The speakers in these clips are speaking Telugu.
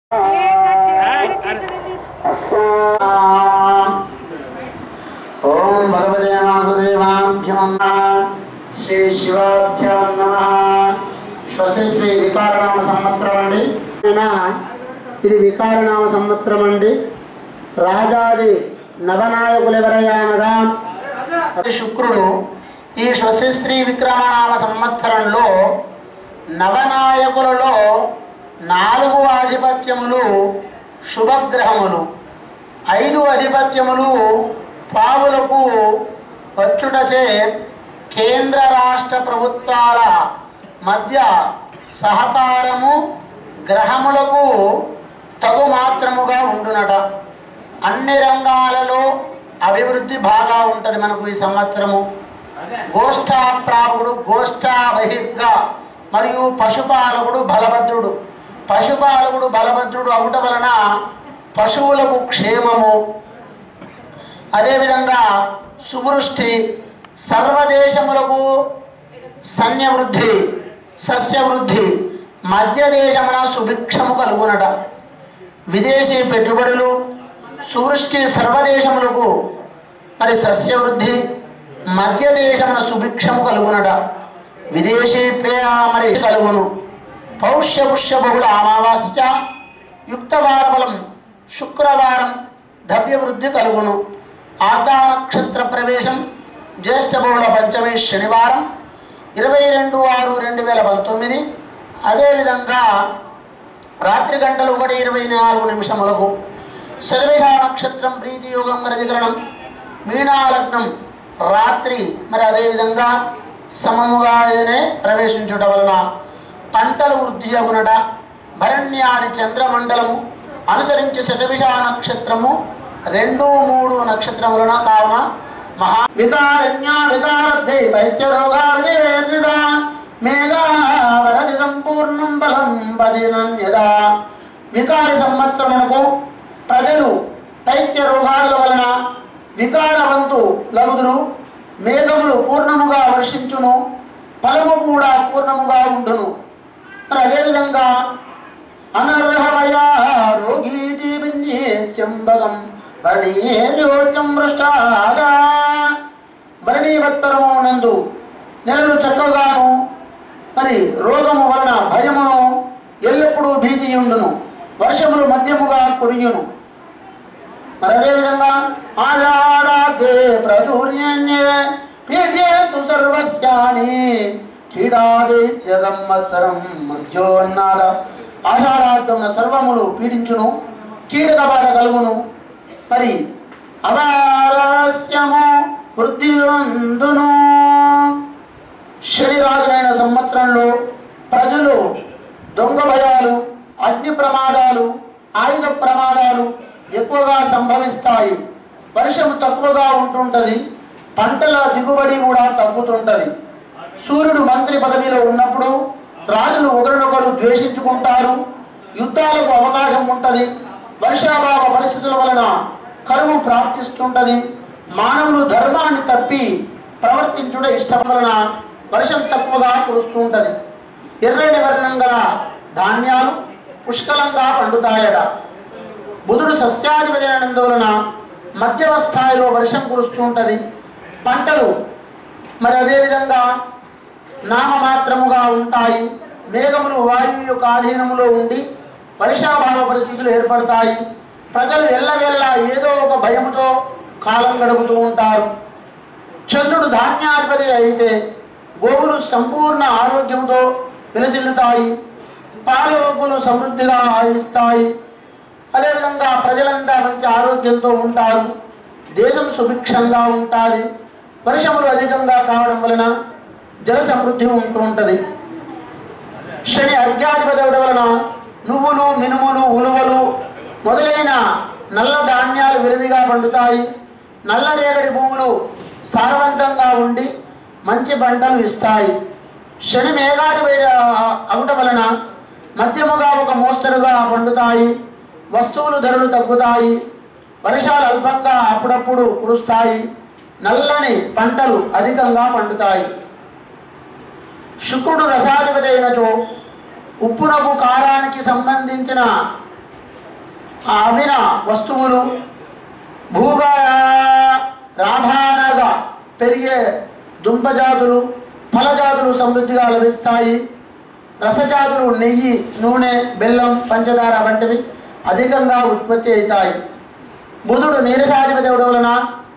ఓం భగవతే వాసుదేవాభ్యం శ్రీ శివాభ్యాం నమ స్వస్తి శ్రీ వికారనామ సంవత్సరం అండి అయినా ఇది వికారనామ సంవత్సరం అండి రాజాది నవనాయకులు ఎవరయ్యా అనగా అది శుక్రుడు ఈ స్వస్తి శ్రీ విక్రమనామ సంవత్సరంలో నవనాయకులలో నాలుగు ఆధిపత్యములు శుభగ్రహములు ఐదు అధిపత్యములు పావులకు వచ్చుటచే కేంద్ర రాష్ట్ర ప్రభుత్వాల మధ్య సహకారము గ్రహములకు తగు మాత్రముగా ఉండునట అన్ని రంగాలలో అభివృద్ధి బాగా ఉంటుంది మనకు ఈ సంవత్సరము గోష్ఠాప్రాపుడు గోష్ఠాబహిర్గా మరియు పశుపాలకుడు బలభద్రుడు పశుపాలకుడు బలభద్రుడు అవుట వలన పశువులకు క్షేమము అదేవిధంగా సువృష్టి సర్వదేశములకు సన్యవృద్ధి సస్యవృద్ధి మధ్య దేశమున సుభిక్షము కలుగునట విదేశీ పెట్టుబడులు సువృష్టి సర్వదేశములకు మరి సస్యవృద్ధి మధ్య దేశమున సుభిక్షము కలుగునట విదేశీ ప్రేయ మరి కలుగును పౌష్య పుష్య బహుళ అమావాస్య యుక్తవారఫలం శుక్రవారం ద్రవ్యవృద్ధి కలుగును ఆర్ధా నక్షత్ర ప్రవేశం జ్యేష్ఠ బహుళ పంచమి శనివారం ఇరవై రెండు ఆరు రెండు వేల పంతొమ్మిది అదేవిధంగా రాత్రి గంటలు ఒకటి ఇరవై నాలుగు నిమిషములకు శతవిష నక్షత్రం ప్రీతి యోగం రజకరణం మీనాలగ్నం రాత్రి మరి అదేవిధంగా సమముగానే ప్రవేశించుట వలన పంటలు వృద్ధి అగునట భరణ్యాది చంద్రమండలము అనుసరించి శతవిష నక్షత్రము రెండు మూడు నక్షత్రములన కావున మహా వికారణ్య వికారద్ధి పైత్య రోగాదివేర్నిద మేఘావరది సంపూర్ణం బలం పదినన్యదా వికారి సంవత్సరమునకు ప్రజలు పైత్య రోగాల వలన వికారవంతు లగుదురు మేఘములు పూర్ణముగా వర్షించును ఫలము కూడా పూర్ణముగా ఉండును మరి అదేవిధంగా అనర్హమయా రోగీటి విన్యేత్యంబగం వర్ణీయోత్యం మృష్టాగా వర్ణీవత్తరము నందు నెలలు చక్కగాను మరి రోగము వలన భయము ఎల్లప్పుడూ భీతి ఉండును వర్షములు మధ్యముగా కురియును మరి అదేవిధంగా ఆషాఢాగ్రే ప్రచుర్యన్యే పీడ్యేతు సర్వస్యాని కీడాదిత్య సంవత్సరం మధ్యోన్నాద ఆషాఢార్థమున సర్వములు పీడించును కీడక బాధ కలుగును మరి అవారస్యము వృద్ధి అందును శనిరాజునైన సంవత్సరంలో ప్రజలు దొంగ భయాలు అగ్ని ప్రమాదాలు ఆయుధ ప్రమాదాలు ఎక్కువగా సంభవిస్తాయి వర్షం తక్కువగా ఉంటుంటది పంటల దిగుబడి కూడా తగ్గుతుంటది సూర్యుడు మంత్రి పదవిలో ఉన్నప్పుడు రాజులు ఒకరినొకరు ద్వేషించుకుంటారు యుద్ధాలకు అవకాశం ఉంటది వర్షాభావ పరిస్థితుల వలన కరువు ప్రాప్తిస్తుంటది మానవులు ధర్మాన్ని తప్పి ప్రవర్తించుట ఇష్టం వలన వర్షం తక్కువగా కురుస్తుంటది ఎర్రటి వర్ణం గల ధాన్యాలు పుష్కలంగా పండుతాయట బుధుడు సస్యాధిపతి అయినందువలన మధ్యమ స్థాయిలో వర్షం కురుస్తుంటది పంటలు మరి అదేవిధంగా నామమాత్రముగా ఉంటాయి మేఘములు వాయువు యొక్క ఆధీనములో ఉండి వర్షాభావ పరిస్థితులు ఏర్పడతాయి ప్రజలు ఎల్లవెల్ల ఏదో ఒక భయముతో కాలం గడుపుతూ ఉంటారు చంద్రుడు ధాన్యాధిపతి అయితే గోవులు సంపూర్ణ ఆరోగ్యంతో విలసిల్లుతాయి పాలకులు సమృద్ధిగా ఆయిస్తాయి అదేవిధంగా ప్రజలంతా మంచి ఆరోగ్యంతో ఉంటారు దేశం సుభిక్షంగా ఉంటుంది వర్షములు అధికంగా కావడం వలన జల సమృద్ధి ఉంటూ ఉంటుంది శని అర్ఘ్యాధిపతి అవడం వలన నువ్వులు మినుములు ఉలువలు మొదలైన నల్ల ధాన్యాలు విరివిగా పండుతాయి నల్ల రేగడి భూములు సారవంతంగా ఉండి మంచి పంటలు ఇస్తాయి శని మేఘాధిపతి అవటం వలన మధ్యముగా ఒక మోస్తరుగా పండుతాయి వస్తువులు ధరలు తగ్గుతాయి వర్షాలు అల్పంగా అప్పుడప్పుడు కురుస్తాయి నల్లని పంటలు అధికంగా పండుతాయి శుక్రుడు రసాధిపతి అయినచో ఉప్పునకు కారానికి సంబంధించిన ఆ అమ్మిన వస్తువులు భూగా రాభానగా పెరిగే దుంపజాతులు ఫలజాతులు సమృద్ధిగా లభిస్తాయి రసజాతులు నెయ్యి నూనె బెల్లం పంచదార వంటివి అధికంగా ఉత్పత్తి అవుతాయి బుధుడు నీరసాధిపతి వలన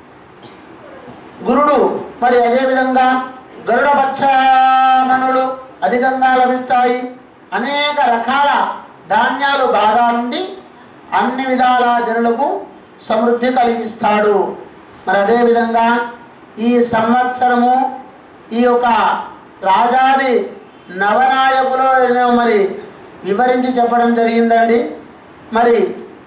గురుడు మరి అదేవిధంగా గరుడ పచ్చమనులు అధికంగా లభిస్తాయి అనేక రకాల ధాన్యాలు బాగా ఉండి అన్ని విధాల జనులకు సమృద్ధి కలిగిస్తాడు మరి అదేవిధంగా ఈ సంవత్సరము ఈ యొక్క రాజాది నవనాయకులు మరి వివరించి చెప్పడం జరిగిందండి మరి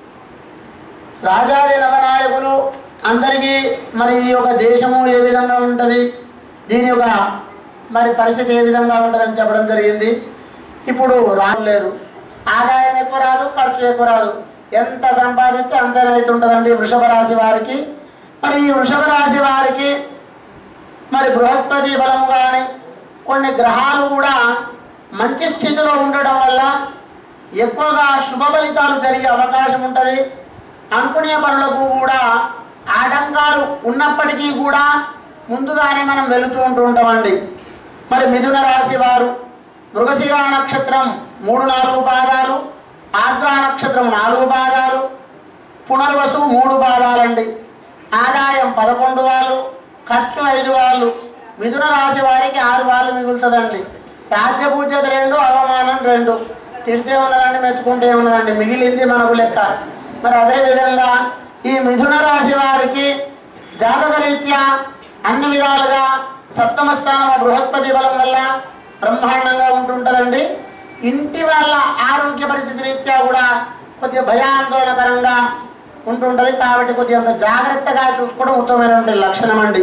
రాజాది నవనాయకులు అందరికీ మరి ఈ యొక్క దేశము ఏ విధంగా ఉంటుంది దీని యొక్క మరి పరిస్థితి ఏ విధంగా ఉంటుందని చెప్పడం జరిగింది ఇప్పుడు రాను లేరు ఆదాయం ఎక్కువ రాదు ఖర్చు ఎక్కువ రాదు ఎంత సంపాదిస్తే అంత రైతు ఉంటుందండి వృషభ రాశి వారికి మరి ఈ వృషభ రాశి వారికి మరి బృహస్పతి బలము కానీ కొన్ని గ్రహాలు కూడా మంచి స్థితిలో ఉండడం వల్ల ఎక్కువగా శుభ ఫలితాలు జరిగే అవకాశం ఉంటుంది అనుకునే పనులకు కూడా ఆటంకాలు ఉన్నప్పటికీ కూడా ముందుగానే మనం వెళుతూ ఉంటూ ఉంటామండి మరి మిథున రాశి వారు మృగశిర నక్షత్రం మూడు నాలుగు పాదాలు ఆర్ద్ర నక్షత్రం నాలుగు పాదాలు పునర్వసు మూడు పాదాలండి ఆదాయం పదకొండు వాళ్ళు ఖర్చు ఐదు వాళ్ళు మిథున రాశి వారికి ఆరు వాళ్ళు మిగులుతుందండి రాజ్య పూజ్యత రెండు అవమానం రెండు తిడితే ఉన్నదండి మెచ్చుకుంటే ఉన్నదండి మిగిలింది మనకు లెక్క మరి అదే విధంగా ఈ మిథున రాశి వారికి జాతకరీత్యా అన్ని విధాలుగా సప్తమ స్థానం బృహస్పతి బలం వల్ల బ్రహ్మాండంగా ఉంటుంటుందండి ఇంటి వాళ్ళ ఆరోగ్య పరిస్థితి రీత్యా కూడా కొద్దిగా భయాందోళనకరంగా ఉంటుంటుంది కాబట్టి కొద్దిగా అంత జాగ్రత్తగా చూసుకోవడం ఉత్తమమైనటువంటి లక్షణం అండి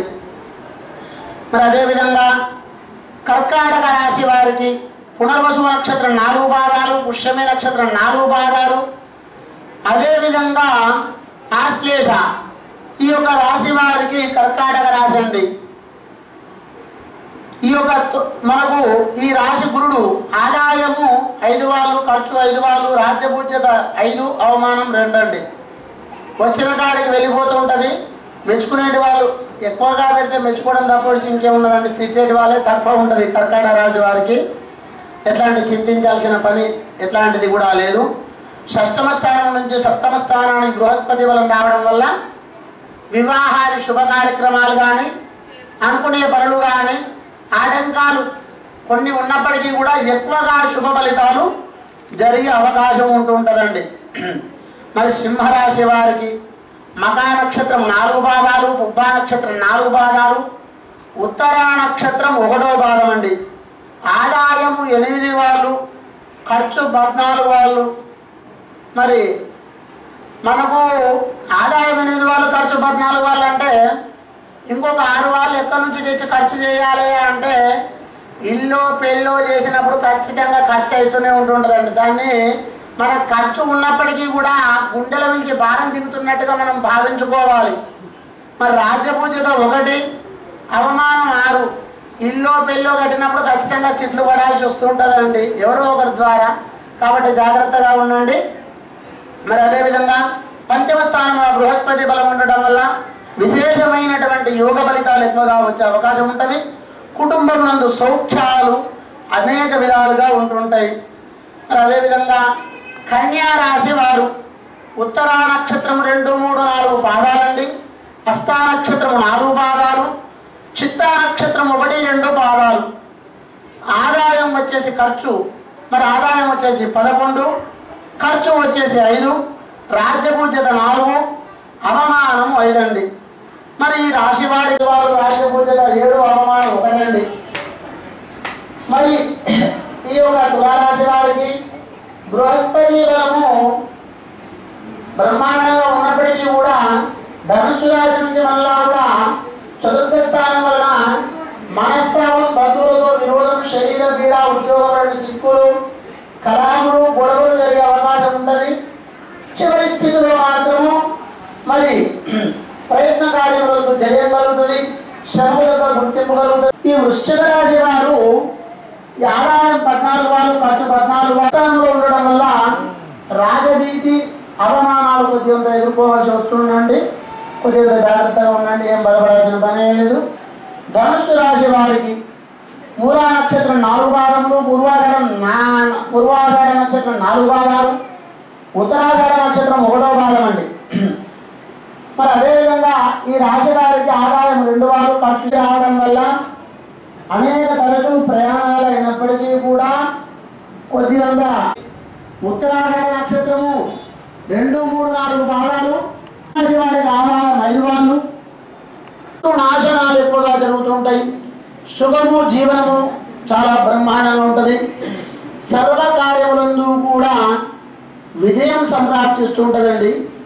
మరి అదేవిధంగా కర్కాటక రాశి వారికి పునర్వసు నక్షత్రం నాలుగు పాదాలు పుష్యమి నక్షత్రం నాలుగు పాదాలు అదేవిధంగా ఆశ్లేష ఈ యొక్క రాశి వారికి కర్కాటక రాశి అండి ఈ యొక్క తు- మనకు ఈ రాశి గురుడు ఆదాయము ఐదు వాళ్ళు ఖర్చు ఐదు వాళ్ళు రాజ్యపూజ్యత ఐదు అవమానం రెండు అండి వచ్చిన కాడికి వెళ్ళిపోతూ ఉంటుంది మెచ్చుకునేటి వాళ్ళు ఎక్కువగా పెడితే మెచ్చుకోవడం తప్పేసి ఇంకేమున్నదండి తిట్టేటి వాళ్ళే తక్కువ ఉంటుంది కర్కాటక రాశి వారికి ఎట్లాంటి చింతించాల్సిన పని ఎట్లాంటిది కూడా లేదు షష్టమ స్థానం నుంచి సప్తమ స్థానానికి బృహస్పతి బలం రావడం వల్ల వివాహాది శుభ కార్యక్రమాలు కానీ అనుకునే పనులు కానీ ఆటంకాలు కొన్ని ఉన్నప్పటికీ కూడా ఎక్కువగా శుభ ఫలితాలు జరిగే అవకాశం ఉంటూ ఉంటుందండి మరి సింహరాశి వారికి మకా నక్షత్రం నాలుగు పాదాలు పుబ్బా నక్షత్రం నాలుగు పాదాలు ఉత్తరా నక్షత్రం ఒకటో పాదం అండి ఆదాయము ఎనిమిది వాళ్ళు ఖర్చు పద్నాలుగు వాళ్ళు మరి మనకు ఆదాయం ఎనిమిది వాళ్ళు ఖర్చు పద్నాలుగు వాళ్ళు అంటే ఇంకొక ఆరు వాళ్ళు ఎక్కడి నుంచి తెచ్చి ఖర్చు చేయాలి అంటే ఇల్లు పెళ్ళో చేసినప్పుడు ఖచ్చితంగా ఖర్చు అవుతూనే ఉంటుంటుందండి దాన్ని మన ఖర్చు ఉన్నప్పటికీ కూడా గుండెల నుంచి భారం దిగుతున్నట్టుగా మనం భావించుకోవాలి మరి రాజ్యపూజత ఒకటి అవమానం ఆరు ఇల్లు పెళ్ళో కట్టినప్పుడు ఖచ్చితంగా తిట్లు పడాల్సి వస్తుంటుందండి ఎవరో ఒకరి ద్వారా కాబట్టి జాగ్రత్తగా ఉండండి మరి అదేవిధంగా పంచమ స్థానంలో బృహస్పతి బలం ఉండడం వల్ల విశేషమైనటువంటి యోగ ఫలితాలు ఎక్కువగా వచ్చే అవకాశం ఉంటుంది కుటుంబం నందు సౌఖ్యాలు అనేక విధాలుగా ఉంటుంటాయి మరి అదేవిధంగా కన్యా రాశి వారు ఉత్తరా నక్షత్రం రెండు మూడు నాలుగు పాదాలండి హస్తా నక్షత్రం నాలుగు పాదాలు చిత్తా నక్షత్రం ఒకటి రెండు పాదాలు ఆదాయం వచ్చేసి ఖర్చు మరి ఆదాయం వచ్చేసి పదకొండు ఖర్చు వచ్చేసి ఐదు రాజ్యపూజ్యత నాలుగు అవమానం ఐదండి మరి ఈ రాశి వారి వారు రాజ్యపూజ్యత ఏడు అవమానం ఒకటండి మరి ఈ యొక్క తులారాశి వారికి బృహస్పతి బలము బ్రహ్మాండంగా ఉన్నప్పటికీ కూడా ధనుసు రాశి నుంచి మళ్ళా కూడా చతుర్థ స్థానం వలన మనస్తాపం బంధువులతో విరోధం శరీర పీడ ఉద్యోగపరమైన చిక్కులు కలాములు గొడవలు జరిగే అవకాశం ఉంటుంది చివరి స్థితిలో మాత్రము మరి ప్రయత్న కార్యములకు జయం కలుగుతుంది శ్రమలకు గుర్తింపు కలుగుతుంది ఈ వృశ్చిక రాశి వారు ఈ ఆదాయం పద్నాలుగు వాళ్ళు ఖర్చు పద్నాలుగు స్థానంలో ఉండడం వల్ల రాజభీతి అవమానాలు కొద్దిగా ఎదుర్కోవాల్సి వస్తుందండి కొద్దిగా జాగ్రత్తగా ఉండండి ఏం బాధపడాల్సిన పని ఏం లేదు ధనుస్సు రాశి వారికి మూలా నక్షత్రం నాలుగు పాదములు పూర్వాషాఢ నా పూర్వాషాఢ నక్షత్రం నాలుగు పాదాలు ఉత్తరాషాఢ నక్షత్రం ఒకటో పాదం అండి మరి అదేవిధంగా ఈ రాశి వారికి ఆదాయం రెండు వారు ఖర్చు రావడం వల్ల అనేక తరచు ప్రయాణాలు అయినప్పటికీ కూడా కొద్దిగా ఉత్తరాషాఢ నక్షత్రము రెండు మూడు నాలుగు పాదాలు రాశి వారికి ఆదాయం ఐదు వాళ్ళు నాశనాలు ఎక్కువగా జరుగుతుంటాయి సుఖము జీవనము చాలా బ్రహ్మాండంగా ఉంటుంది సర్వ కార్యములందు కూడా విజయం సంప్రాప్తిస్తుంటుందండి